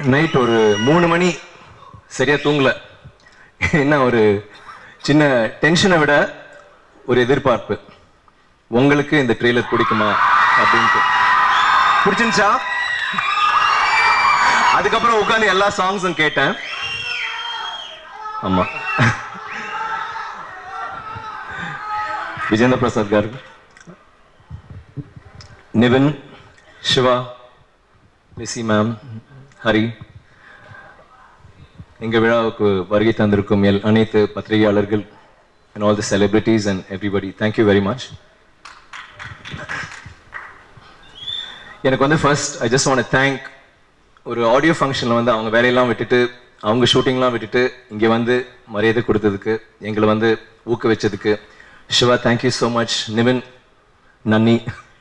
Night ஒரு மூணு மணி சரியா தூங்கல என்ன ஒரு சின்ன டென்ஷனை விட ஒரு எதிர்பார்ப்பு உங்களுக்கு இந்த ட்ரெய்லர் பிடிக்குமா அப்படின்ட்டு பிடிச்சிருந்துச்சா அதுக்கப்புறம் உட்காந்து எல்லா சாங்ஸும் கேட்டேன் ஆமா விஜேந்திர பிரசாத் காரு நிவின் சிவா லிசி மேம் ஹரி எங்க விழாவுக்கு வருகை தந்திருக்கும் எல் அனைத்து பத்திரிகையாளர்கள் and all the celebrities and everybody thank you very much எனக்கு வந்து first I just want thank ஒரு ஆடியோ ஃபங்க்ஷனில் வந்து அவங்க வேலையெல்லாம் விட்டுட்டு அவங்க ஷூட்டிங்லாம் விட்டுட்டு இங்கே வந்து மரியாதை கொடுத்ததுக்கு எங்களை வந்து ஊக்குவிச்சதுக்கு Siva thank you so much Nivin நன்னி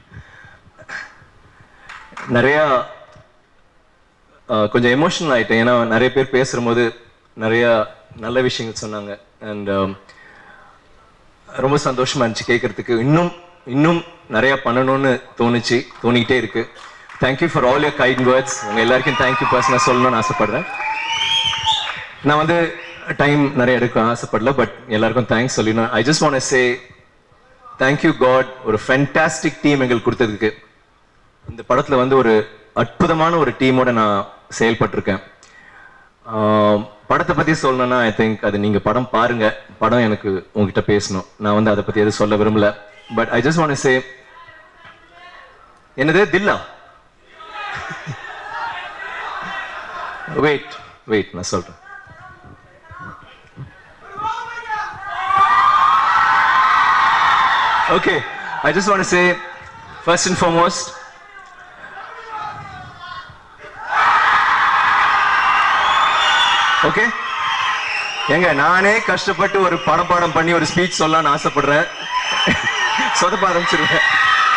நிறையா ஆஹ், கொஞ்சம் எமோஷனல் ஆயிட்டேன் ஏன்னா நிறைய பேர் பேசும்போது நிறைய நல்ல விஷயங்கள் சொன்னாங்க அண்ட் ரொம்ப சந்தோஷமா இருந்துச்சு கேட்கறதுக்கு இன்னும் இன்னும் நிறைய பண்ணணும்னு தோணுச்சு தோணிக்கிட்டே இருக்கு thank you for all your kind words உங்க எல்லாருக்கும் தேங்க்யூ பர்சனாக சொல்லணும்னு ஆசைப்படுறேன் நான் வந்து டைம் நிறைய எடுக்க ஆசைப்படல பட் எல்லாருக்கும் தேங்க்ஸ் சொல்லிடணும் I just want say thank you God ஒரு ஃபென்டாஸ்டிக் டீம் எங்களுக்கு கொடுத்ததுக்கு இந்த படத்துல வந்து ஒரு அற்புதமான ஒரு டீமோட நான் செயல்பட்டிருக்கேன் ஆம், படத்தை பத்தி சொல்லணும்னா ஐ திங்க் அது நீங்க படம் பாருங்க படம் எனக்கு உங்ககிட்ட பேசணும் நான் வந்து அதை பத்தி எதுவும் சொல்ல விரும்பல but I just want say என்னது தில்லா வெயிட் வெயிட் நான் சொல்றேன் Okay, I just want to say, first and foremost, okay ஏங்க நானே கஷ்டப்பட்டு ஒரு படம் பாடம் பண்ணி ஒரு ஸ்பீச் சொல்லலாம்னு ஆசைப்படுறேன் சொதப்ப ஆரம்பிச்சிருவேன்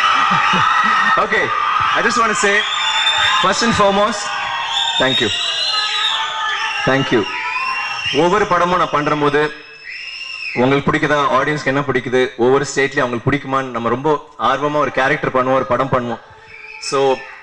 okay I just want say first and foremost thank you thank you ஒவ்வொரு படமும் நான் பண்ற போது உங்களுக்கு பிடிக்குதா ஆடியன்ஸ்க்கு என்ன பிடிக்குது ஒவ்வொரு ஸ்டேட்லயும் அவங்களுக்கு பிடிக்குமான்னு நம்ம ரொம்ப ஆர்வமா ஒரு கேரக்டர் பண்ணுவோம் ஒரு படம் பண்ணுவோம் ஸோ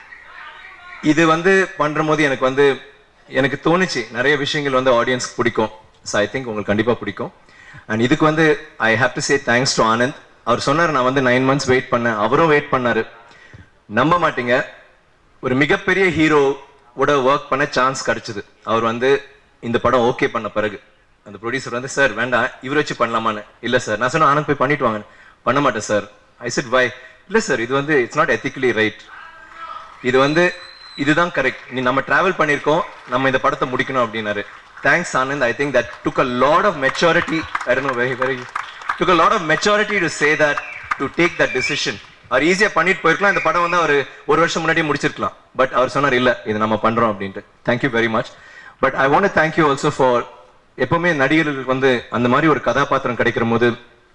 இது வந்து பண்ற போது எனக்கு வந்து எனக்கு தோணுச்சு நிறைய விஷயங்கள் வந்து ஆடியன்ஸ்க்கு பிடிக்கும் ஸோ ஐ திங்க் உங்களுக்கு கண்டிப்பா பிடிக்கும் அண்ட் இதுக்கு வந்து I have to say thanks to Anand அவர் சொன்னார் நான் வந்து நைன் மந்த்ஸ் வெயிட் பண்ணேன் அவரும் வெயிட் பண்ணாரு நம்ப மாட்டீங்க ஒரு மிகப்பெரிய ஹீரோவோட ஒர்க் பண்ண சான்ஸ் கிடைச்சது அவர் வந்து இந்த படம் ஓகே பண்ண பிறகு அந்த ப்ரொடியூசர் வந்து சார் வேண்டாம் இவர் வச்சு பண்ணலாமான்னு இல்ல சார் நான் சொன்னேன் ஆனந்த் போய் பண்ணிட்டு வாங்க பண்ண மாட்டேன் சார் ஐ செட் வை இல்ல சார் இது வந்து இட்ஸ் நாட் எத்திக்கலி ரைட் இது வந்து இதுதான் கரெக்ட் நீ நம்ம டிராவல் பண்ணியிருக்கோம் நம்ம இந்த படத்தை முடிக்கணும் அப்படின்னாரு thanks Anand I think that took a lot of maturity I don't know very very took a lot of maturity to say that to take that decision அவர் ஈஸியா பண்ணிட்டு போயிருக்கலாம் இந்த படம் வந்து அவர் ஒரு வருஷம் முன்னாடியே முடிச்சிருக்கலாம் பட் அவர் சொன்னார் இல்ல இது நம்ம பண்றோம் அப்படின்ட்டு thank you very much but I want thank you also for எப்பவுமே நடிகர்களுக்கு வந்து அந்த மாதிரி ஒரு கதாபாத்திரம் கிடைக்கிற போது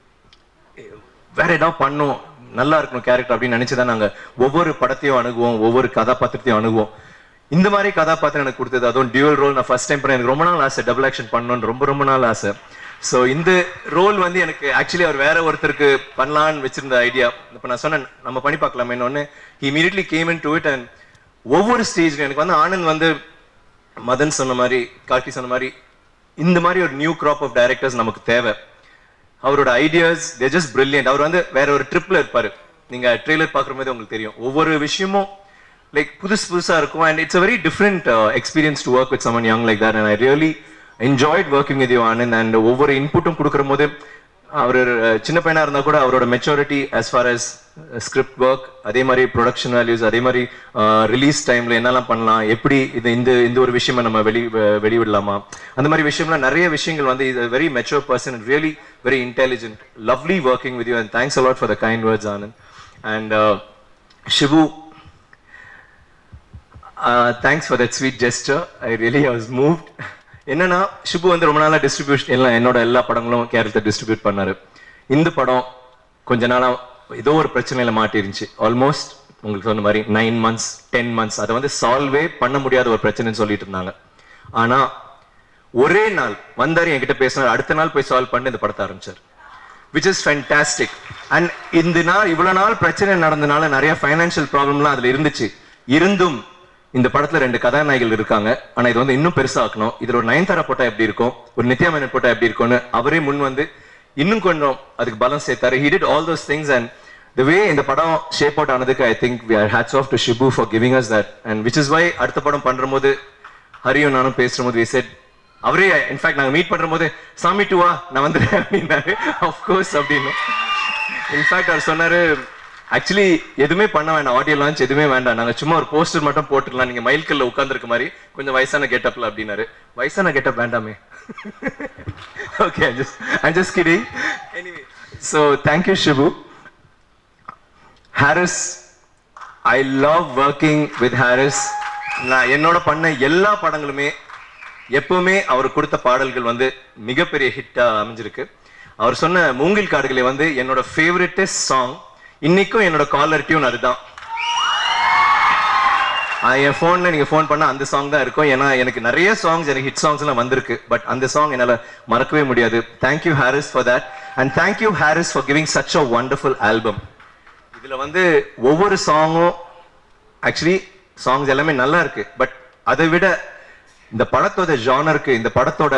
வேற ஏதாவது பண்ணும் நல்லா இருக்கணும் கேரக்டர் அப்படின்னு நினைச்சுதான் நாங்க ஒவ்வொரு படத்தையும் அணுகுவோம் ஒவ்வொரு கதாபாத்திரத்தையும் அணுகுவோம் இந்த மாதிரி கதாபாத்திரம் எனக்கு கொடுத்தது அதுவும் டியூவல் ரோல் நான் ஃபர்ஸ்ட் டைம் பண்ண எனக்கு ரொம்ப நாள் ஆசை டபுள் ஆக்ஷன் பண்ணணும்னு ரொம்ப ரொம்ப நாள் ஆசை ஸோ இந்த ரோல் வந்து எனக்கு ஆக்சுவலி அவர் வேற ஒருத்தருக்கு பண்ணலான்னு வச்சிருந்த ஐடியா இப்போ நான் சொன்னேன் நம்ம பண்ணி பார்க்கலாமே ஒன்று immediately came in to it and ஒவ்வொரு ஸ்டேஜ்ல எனக்கு வந்து ஆனந்த் வந்து மதன் சொன்ன மாதிரி கார்த்தி சொன்ன மாதிரி இந்த மாதிரி ஒரு நியூ கிராப் ஆஃப் டைரக்டர்ஸ் நமக்கு தேவை அவரோட ஐடியாஸ் தே ஜஸ்ட் பிரில்லியன்ட் அவர் வந்து வேற ஒரு ட்ரிப்ல இருப்பாரு நீங்க ட்ரெய்லர் பார்க்குற போது உங்களுக்கு தெரியும் ஒவ்வொரு விஷயமும் லைக் புதுசு புதுசா இருக்கும் and it's a very different experience to work with someone young like that and I really enjoyed working with you Anand and ஒவ்வொரு இன்புட்டும் கொடுக்குற போது அவர் அஹ், சின்ன பையனா இருந்தா கூட அவரோட maturity as far as script work அதே மாதிரி ப்ரொடக்ஷன் வேல்யூஸ் அதே மாதிரி ரிலீஸ் டைம்ல என்னெல்லாம் பண்ணலாம் எப்படி இது இந்த இந்த ஒரு விஷயமா நம்ம வெளி வெ- வெளிவிடலாமா அந்த மாதிரி விஷயம்லாம் நிறைய விஷயங்கள் வந்து இது very mature person really very intelligent lovely working with you and thanks a lot for the kind words Anand and Shivu thanks for that sweet gesture I really I was moved என்னன்னா ஷிபு வந்து ரொம்ப நாளா டிஸ்ட்ரிபியூஷன் எல்லாம் என்னோட எல்லா படங்களும் கேரளத்தை டிஸ்ட்ரிபியூட் பண்ணாரு இந்த படம் கொஞ்ச நாளா ஏதோ ஒரு பிரச்சனையில மாட்டிருந்துச்சு ஆல்மோஸ்ட் உங்களுக்கு சொன்ன மாதிரி நைன் மந்த்ஸ் டென் மந்த்ஸ் அதை வந்து சால்வே பண்ண முடியாத ஒரு பிரச்சனைன்னு சொல்லிட்டு இருந்தாங்க ஆனா ஒரே நாள் வந்தாரு என்கிட்ட பேசினார் அடுத்த நாள் போய் சால்வ் பண்ணி இந்த படத்தை ஆரம்பிச்சார் விச் இஸ் ஃபேண்டாஸ்டிக் அண்ட் இந்த நாள் இவ்வளவு நாள் பிரச்சனை நடந்தனால நிறைய ஃபைனான்சியல் ப்ராப்ளம்லாம் அதுல இருந்துச்சு இருந்தும் இந்த படத்துல ரெண்டு கதாநாயகிகள் இருக்காங்க ஆனா இது வந்து இன்னும் பெருசாக்கணும் இதுல ஒரு நயன்தாரா போட்டா எப்படி இருக்கும் ஒரு நித்யா மேனன் போட்டா எப்படி இருக்கும்னு அவரே முன் வந்து இன்னும் கொஞ்சம் அதுக்கு பலம் சேர்த்தாரு he did all those things and the way இந்த படம் ஷேப் அவுட் ஆனதுக்கு I think we are hats off to Shibu for giving us that and which is why அடுத்த படம் பண்றபோது ஹரியும் நானும் பேசும்போது we said அவரே இன்ஃபேக்ட் நாங்க மீட் பண்றபோது சாமி டூவா நான் வந்துடுறேன் அப்படின்னாரு ஆஃப்கோர்ஸ் அப்படின்னு இன்ஃபேக்ட் அவர் சொன்னாரு ஆக்சுவலி எதுவுமே பண்ண வேண்டாம் ஆடியோ லான்ச் எதுவுமே வேண்டாம் நாங்க சும்மா ஒரு போஸ்டர் மட்டும் போட்டுடலாம் நீங்க மயில்கல்ல உட்கார்ந்துருக்க மாதிரி கொஞ்சம் வயசான கெட்டப்ல அப்படின்னாரு வயசான கெட்டப் வேண்டாமே okay just I just kidding anyway so thank you Shibu Harris I love working with Harris நான் என்னோட பண்ண எல்லா படங்களுமே எப்பவுமே அவர் கொடுத்த பாடல்கள் வந்து மிகப்பெரிய ஹிட்டா அமைஞ்சிருக்கு அவர் சொன்ன மூங்கில் காடுகளை வந்து என்னோட ஃபேவரட்டஸ்ட் சாங் இன்னைக்கும் என்னோட காலர் டியூன் அதுதான் ஆஹ் என் ஃபோன்ல நீங்க ஃபோன் பண்ணா அந்த சாங் தான் இருக்கும் ஏன்னா எனக்கு நிறைய சாங்ஸ் எனக்கு ஹிட் சாங்ஸ் எல்லாம் வந்திருக்கு பட் அந்த சாங் என்னால மறக்கவே முடியாது thank you Harris for that and thank you Harris for giving such a wonderful album இதுல வந்து ஒவ்வொரு சாங்கும் ஆக்சுவலி சாங்ஸ் எல்லாமே நல்லா இருக்கு பட் அதை விட இந்த படத்தோட ஜானருக்கு இந்த படத்தோட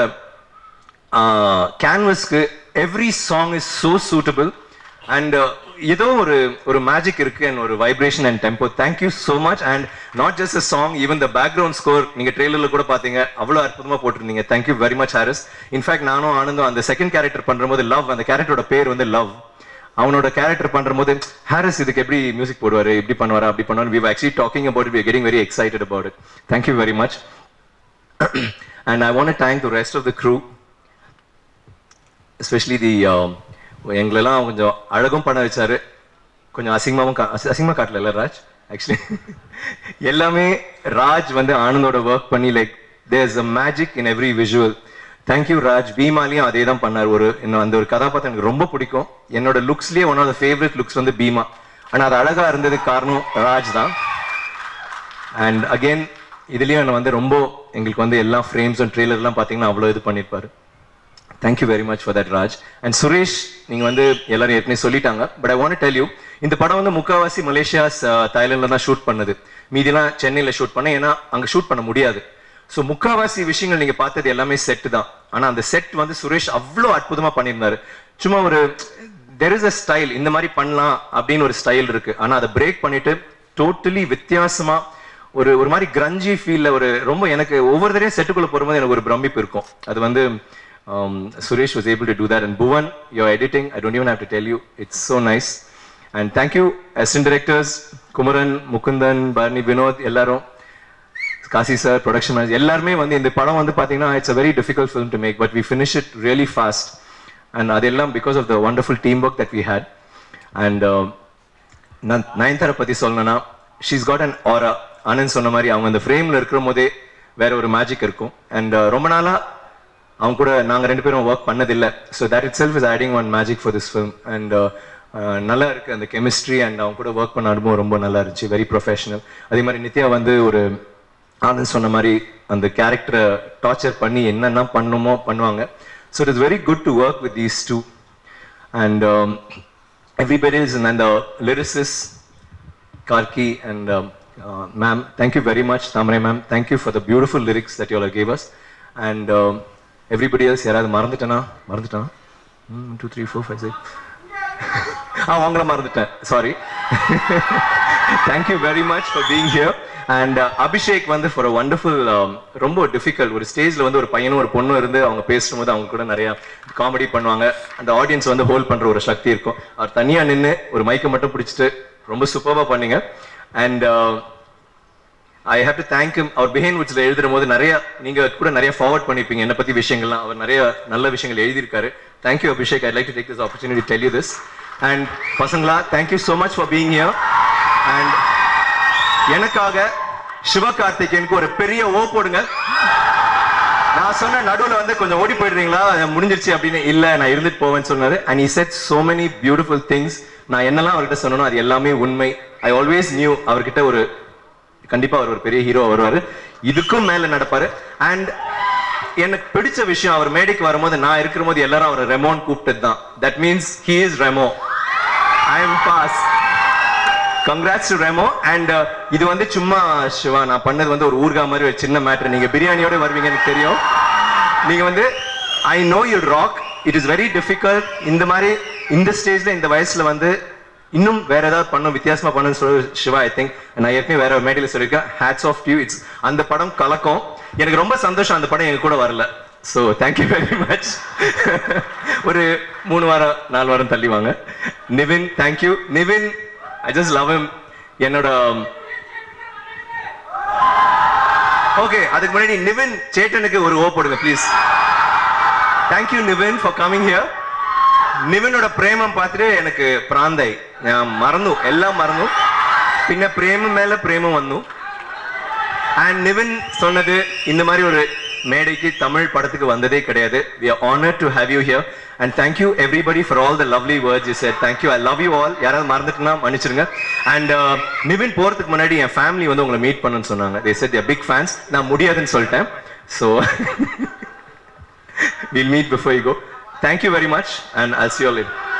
கேன்வஸ்க்கு every song is so suitable and ஏதோ ஒரு ஒரு மேஜிக் இருக்கு அண்ட் ஒரு vibration and tempo thank you so much and not just a song even the background score நீங்க ட்ரெய்லர்ல கூட பாத்தீங்க அவ்வளோ அற்புதமா போட்டிருந்தீங்க thank you very much Harris in fact நானும் ஆனந்தும் அந்த செகண்ட் கேரக்டர் பண்றபோது லவ் அந்த கேரக்டரோட பேர் வந்து லவ் அவனோட கேரக்டர் பண்றபோது ஹாரிஸ் இதுக்கு எப்படி மியூசிக் போடுவாரு இப்படி பண்ணுவாரா அப்படி பண்ணுவாரு we actually talking about it we getting very excited about it thank you very much and I want thank the rest of the crew especially the எங்களெல்லாம் கொஞ்சம் அழகும் பண்ண வச்சாரு கொஞ்சம் அசிங்கமாவும் கா- அசி- அசிங்கமா காட்டல ராஜ் ஆக்சுவலி எல்லாமே ராஜ் வந்து ஆனந்தோட ஒர்க் பண்ணி like there's a magic in every visual thank you Raj பீமாலையும் அதே தான் பண்ணார் ஒரு இன்னும் அந்த ஒரு கதாபாத்திரம் எனக்கு ரொம்ப பிடிக்கும் என்னோட லுக்ஸ்லயே one of the favourite looks வந்து பீமா ஆனா அது அழகா இருந்ததுக்கு காரணம் ராஜ் தான் அண்ட் அகைன் இதுலயும் என்ன வந்து ரொம்ப எங்களுக்கு வந்து எல்லா ஃப்ரேம்ஸும் ட்ரெய்லர்லாம் பார்த்தீங்கன்னா அவ்வளோ இது பண்ணியிருப்பாரு thank you very much for that Raj and Suresh நீங்க வந்து எல்லாரும் ஏற்கனவே சொல்லிட்டாங்க but I want tell you இந்த படம் வந்து முக்காவாசி மலேசியாஸ் தாய்லாந்துல தான் ஷூட் பண்ணது மீதிலாம் சென்னையில ஷூட் பண்ண ஏன்னா அங்க ஷூட் பண்ண முடியாது ஸோ முக்காவாசி விஷயங்கள் நீங்க பார்த்தது எல்லாமே செட் தான் ஆனா அந்த செட் வந்து சுரேஷ் அவ்வளோ அற்புதமா பண்ணியிருந்தாரு சும்மா ஒரு தெர் இஸ் அ ஸ்டைல் இந்த மாதிரி பண்ணலாம் அப்படின்னு ஒரு ஸ்டைல் இருக்கு ஆனா அதை பிரேக் பண்ணிட்டு டோட்டலி வித்தியாசமா ஒரு ஒரு மாதிரி கிரஞ்சி ஃபீல்ல ஒரு ரொம்ப எனக்கு ஒவ்வொரு தடையும் செட்டுக்குள்ள போகும்போது எனக்கு ஒரு பிரமிப்பு இருக்கும் அது வந்து um, Suresh was able to do that. And Bhuvan, your editing, I don't even have to tell you, it's so nice. And thank you, assistant directors, Kumaran, Mukundan, Barney, Vinod, எல்லாரும் காசி சார் ப்ரொடக்ஷன் மேனேஜர் எல்லாருமே வந்து இந்த படம் வந்து பார்த்தீங்கன்னா it's a very difficult film to make but we finish it really fast and அதெல்லாம் because of the wonderful team work that we had and நான் நயன்தாரை பத்தி சொல்லணும்னா ஷீஸ் காட் அன் ஆரா ஆனந்த் சொன்ன மாதிரி அவங்க அந்த ஃப்ரேம்ல இருக்கிற போதே வேற ஒரு மேஜிக் இருக்கும் அண்ட் ரொம்ப நாளா அவங்க கூட நாங்க ரெண்டு பேரும் ஒர்க் பண்ணதில்லை so that itself is adding one magic for this film and நல்லா இருக்கு அந்த கெமிஸ்ட்ரி அண்ட் அவங்க கூட ஒர்க் பண்ண அனுபவம் ரொம்ப நல்லா இருந்துச்சு வெரி ப்ரொஃபஷனல் அதே மாதிரி நித்யா வந்து ஒரு ஆனந்த் சொன்ன மாதிரி அந்த கேரக்டரை டார்ச்சர் பண்ணி என்னென்ன பண்ணுமோ பண்ணுவாங்க so it is very good to work with these two and everybody is and the lyricist Karki and um, uh, ma'am, thank you very much, Tamre ma'am. Thank you for the beautiful lyrics that you all gave us. And um, everybody else, யாராவது மறந்துட்டேனா மறந்துட்டேனா two three four five six ஆ அவங்கள மறந்துட்டேன் sorry thank you very much for being here and Abhishek வந்து for a wonderful ரொம்ப difficult ஒரு ஸ்டேஜ்ல வந்து ஒரு பையனும் ஒரு பொண்ணும் இருந்து அவங்க பேசும்போது அவங்க கூட நிறைய காமெடி பண்ணுவாங்க அந்த ஆடியன்ஸ் வந்து ஹோல்ட் பண்ற ஒரு சக்தி இருக்கும் அவர் தனியா நின்று ஒரு மைக்கை மட்டும் பிடிச்சிட்டு ரொம்ப சூப்பராக பண்ணீங்க and I have to thank him அவர் பிஹைண்ட் வுட்ஸ்ல எழுதுற போது நிறைய நீங்க கூட நிறைய ஃபார்வர்ட் பண்ணிருப்பீங்க என்ன பத்தி விஷயங்கள்லாம் அவர் நிறைய நல்ல விஷயங்கள் எழுதியிருக்காரு thank you Abhishek I like to take this opportunity tell you this and பசங்களா thank you so much for being here and எனக்காக சிவகார்த்திகேயனுக்கு ஒரு பெரிய ஓ போடுங்க நான் சொன்ன நடுவுல வந்து கொஞ்சம் ஓடி போயிடுறீங்களா முடிஞ்சிருச்சு அப்படின்னு இல்ல நான் இருந்துட்டு போவேன்னு சொன்னாரு and he said so many beautiful things நான் என்னெல்லாம் அவர்கிட்ட சொன்னனோ அது எல்லாமே உண்மை ஐ ஆல்வேஸ் நியூ அவர்கிட்ட ஒரு கண்டிப்பா அவர் ஒரு பெரிய ஹீரோ வருவாரு இதுக்கும் மேல நடப்பாரு அண்ட் எனக்கு பிடிச்ச விஷயம் அவர் மேடைக்கு வரும்போது நான் இருக்கிற போது எல்லாரும் அவர் ரெமோன் கூப்பிட்டது தான் that means he is Remo I am boss congrats to Remo and இது வந்து சும்மா சிவா நான் பண்ணது வந்து ஒரு ஊர்கா மாதிரி ஒரு சின்ன மேட்ரு நீங்க பிரியாணியோட வருவீங்கன்னு தெரியும் நீங்க வந்து I know you rock it is very difficult இந்த மாதிரி இந்த ஸ்டேஜ்ல இந்த வயசுல வந்து இன்னும் வேற ஏதாவது பண்ணும் வித்தியாசமா பண்ணணும்னு சொல்லி சிவா ஐ திங்க் நான் ஏற்கனவே வேற ஒரு மேடையில் சொல்லியிருக்கேன் ஹேட்ஸ் ஆஃப் யூ இட்ஸ் அந்த படம் கலக்கம் எனக்கு ரொம்ப சந்தோஷம் அந்த படம் எங்க கூட வரல ஸோ தேங்க்யூ வெரி மச் ஒரு மூணு வாரம் நாலு வாரம் தள்ளி வாங்க Nivin thank you Nivin I just love him என்னோட ஓகே அதுக்கு முன்னாடி நிவின் சேட்டனுக்கு ஒரு ஓ போடுங்க please thank you Nivin for coming here நிவினோட பிரேமம் பார்த்துட்டு எனக்கு பிராந்தை நான் மறந்து எல்லாம் மறந்து பின்ன பிரேமம் மேல பிரேமம் வந்தும் அண்ட் நிவின் சொன்னது இந்த மாதிரி ஒரு மேடைக்கு தமிழ் படத்துக்கு வந்ததே கிடையாது we are honored to have you here and thank you everybody for all the lovely words you said thank you i love you all யாராவது மறந்துட்டுனா மன்னிச்சிருங்க அண்ட் நிவின் போறதுக்கு முன்னாடி என் ஃபேமிலி வந்து உங்களை மீட் பண்ணுன்னு சொன்னாங்க they said they are big fans நான் முடியாதுன்னு சொல்லிட்டேன் so we'll meet before you go thank you very much and i'll see you all later